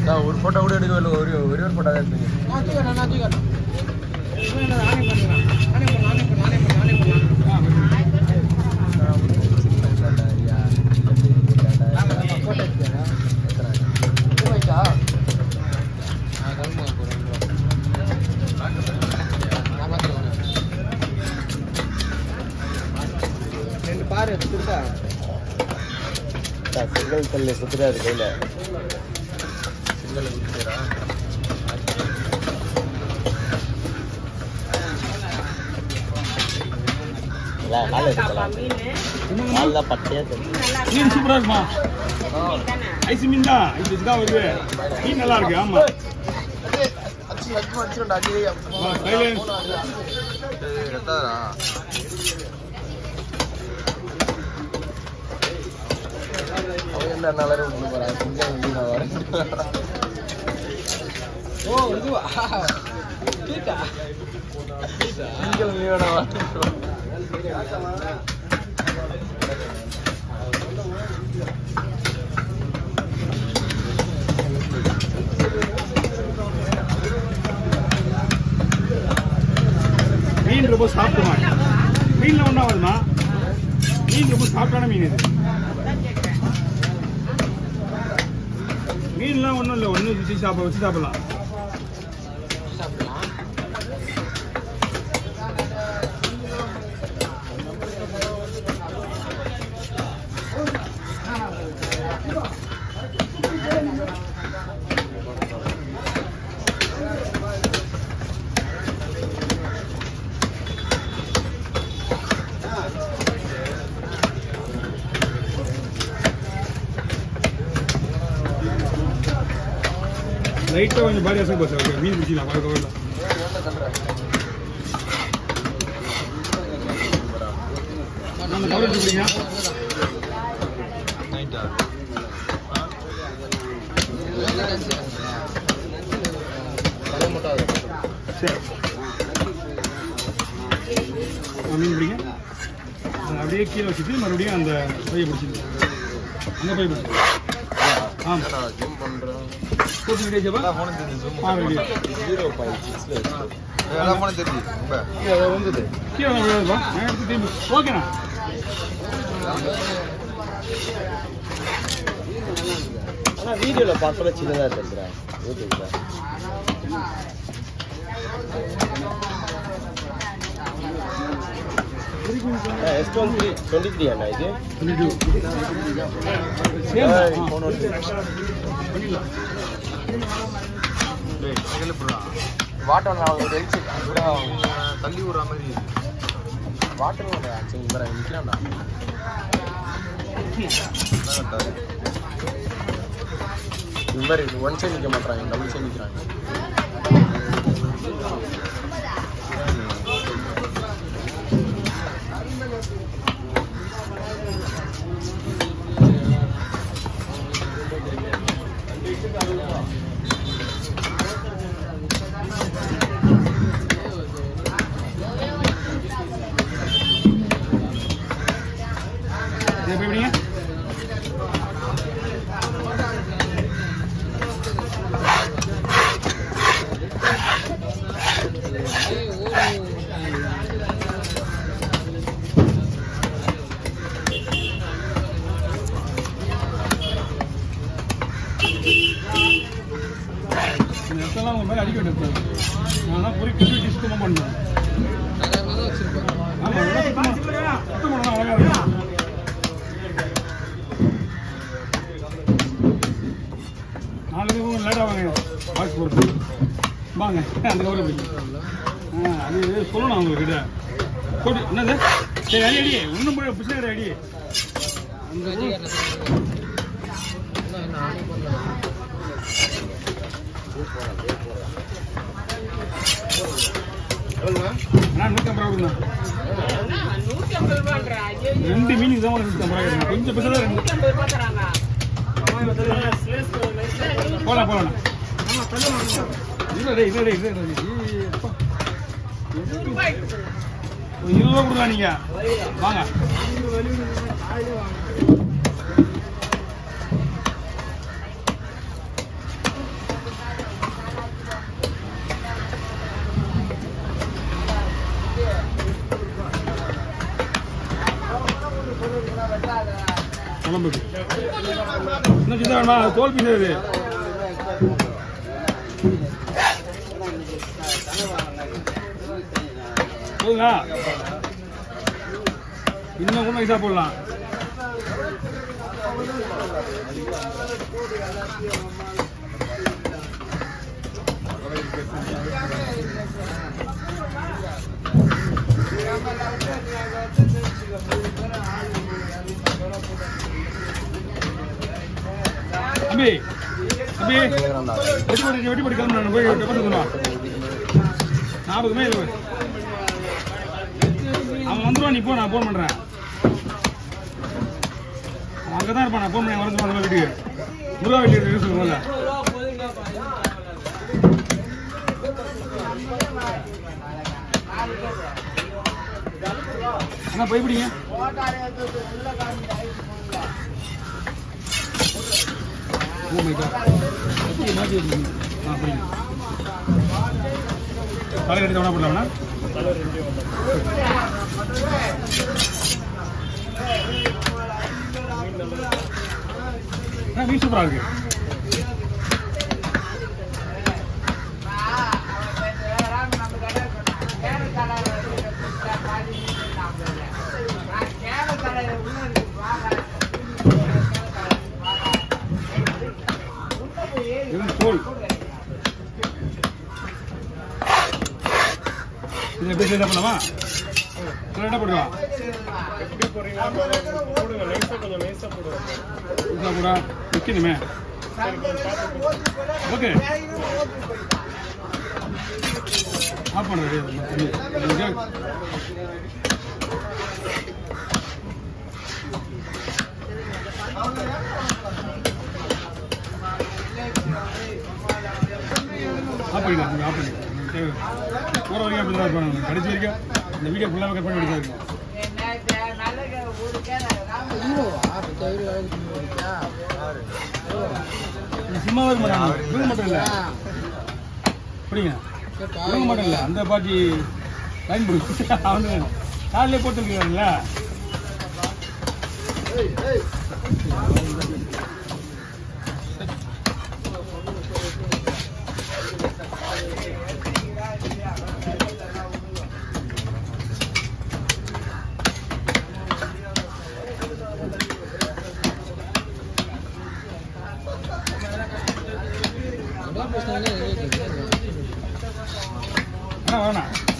நான் ஒரு ஃபோட்டோ கூட எடுக்கவே இல்லை ஒரே ஒரே ஒரு ஃபோட்டோ தான் எடுத்தீங்க பாரு கொடுத்தா சிங்கிள் கல்லு சுத்துறாரு கையில சிங்கிள் குத்துறா கால எடுக்கலாம் காலில் பட்டையா தெரியும் மீன் சூப்பரா இருக்குமா ஐஸ் மீன் தான் ஐஸ் வச்சு தான் வருது மீன் நல்லா இருக்கு ஆமா வா, கையில அவன் என்ன நல்லா இருக்கு போறான் சிங்கம் மீன் வரேன் ஓ இதுவா கீட்டா சிங்கம் மீனோட வரேன் மீன் ரொம்ப சாப்பிடுமா மீன்ல ஒன்றா வருமா மீன் ரொம்ப சாப்பிட்டான மீன் இது மீன்லாம் ஒன்றும் இல்லை ஒன்று வச்சு சாப்பிட வச்சு சாப்பிடலாம் லைட்டாக கொஞ்சம் பாடி அசைக்கு போச்சு ஓகே மீன் பிடிச்சிக்கலாம் பார்க்க வரல நம்ம கவர் எடுத்துக்கிறீங்க சரி ஆ, மீன் பிடிங்க அதை அப்படியே கீழே வச்சுட்டு மறுபடியும் அந்த பையை பிடிச்சிட்டு அந்த பையை பிடிச்சி ஆ ஜிம் பண்றேன் போட்டு ரெடி ஆச்சப்பா போன தெரிஞ்சு ஆ ரெடி ஜீரோ பாயிண்ட் சிக்ஸ்ல எல்லாம் போன தெரிஞ்சு ரொம்ப வந்தது கீழே வந்து விழுதுப்பா நான் எடுத்து திரும்பி ஓகேண்ணா ஆனா வீடியோல பார்க்கல சின்னதா தெரிஞ்சுறேன் யூடியூப்ல எஸ் டுவெண்ட்டி டுவெண்ட்டி த்ரீ அண்ணா இது டுவெண்ட்டி டூ ஏய், சேம் phone வருது. வாட்டர் நான் ஒரு எல்சி தள்ளி விடுற மாதிரி வாட்டர் சரி வேற நிற்கலாம்டா இந்த மாதிரி ஒன் சைடு நிற்க மாட்டாங்க டபுள் சைடு நிற்கிறாங்க இதை போய் பிடிங்க இந்த இடத்தெல்லாம் உங்க மேல அடிக்க வேண்டியது நான் பொறி கட்டி சுத்தமாக பண்ணேன் ஆமா இதெல்லாம் சுத்தமா சுத்தம் பண்ணா அழகா இருக்கும் நாலு பேரும் லேட்டாக வாங்க பாக்ஸ் போட்டு வாங்க அந்த கவரை போய் ஆ அது சொல்லணும் அவங்கக்கிட்ட போட்டு என்னது சரி அடி அடி ஒன்றும் போய் பிரச்சனை அடி அண்ணா நூற்றி ஐம்பது ரூபா கொடுங்க ரெண்டு மீனுக்கு தான் நூற்றி ஐம்பது ரூபா கேட்குறேன் கொஞ்சம் பெருசாக தான் ரெண்டு போகலாம் போகலாம் இல்லை டேய் இல்லை டேய் இல்லை டேய் அப்பா ஒரு இருபது ரூபா கொடுக்கலாம் நீங்கள் வாங்க குழம்புக்கு இன்னும் சின்ன வேணுமா அது தோல் பீஸ் அது போதுங்களா இன்னும் கூட நைஸாக போடலாம் தம்பி தம்பி வெட்டி போட்டு வெட்டி போட்டு கிளம்பு நான் போய் டெபாசிட் பண்ணுவா ஞாபகமே இல்லை அவன் வந்துருவான் நீ போ நான் ஃபோன் பண்றேன் அவன் அங்கதான் இருப்பான் நான் ஃபோன் பண்ணி வரது முதல்ல வீட்டுக்கு முருகா வீட்டுக்கு இருக்கு சொல்லு முதல்ல அண்ணா போய் பிடிங்க ஓ மை காட் எப்படி மாற்றி வச்சிருக்கீங்க ஆ பிடிங்க தலையில் எடுத்து வேணா போடலாம்ண்ணா ஆ மீன் சூப்பராக இருக்கு இது தோல் இது எப்படி செய்தா பண்ணலாமா என்ன போடுவா எப்படி போடுறீங்களா போடுங்க நைஸா கொஞ்சம் நைஸா போடுங்க இதா கூட விற்கணுமே ஓகே ஆஃப் பண்ணுறது ஆஃப் பண்ணிடலாம் நீங்கள் ஆஃப் பண்ணிடலாம் போகிற வரைக்கும் அப்படி தான் இருப்பாங்க கடைசி வரைக்கும் இந்த வீடியோ ஃபுல்லாக கட் பண்ணி எடுத்தா இருக்கும் இது சும்மாவே இருக்க மாட்டாங்க இவங்க மட்டும் இல்லை புரியுங்க இவங்க மட்டும் இல்லை அந்த பாட்டி லைன் பிடிச்சி அவனு காலையிலே போட்டுருக்காங்கல்ல அதான் பேசுனாங்க அண்ணா வேணாம்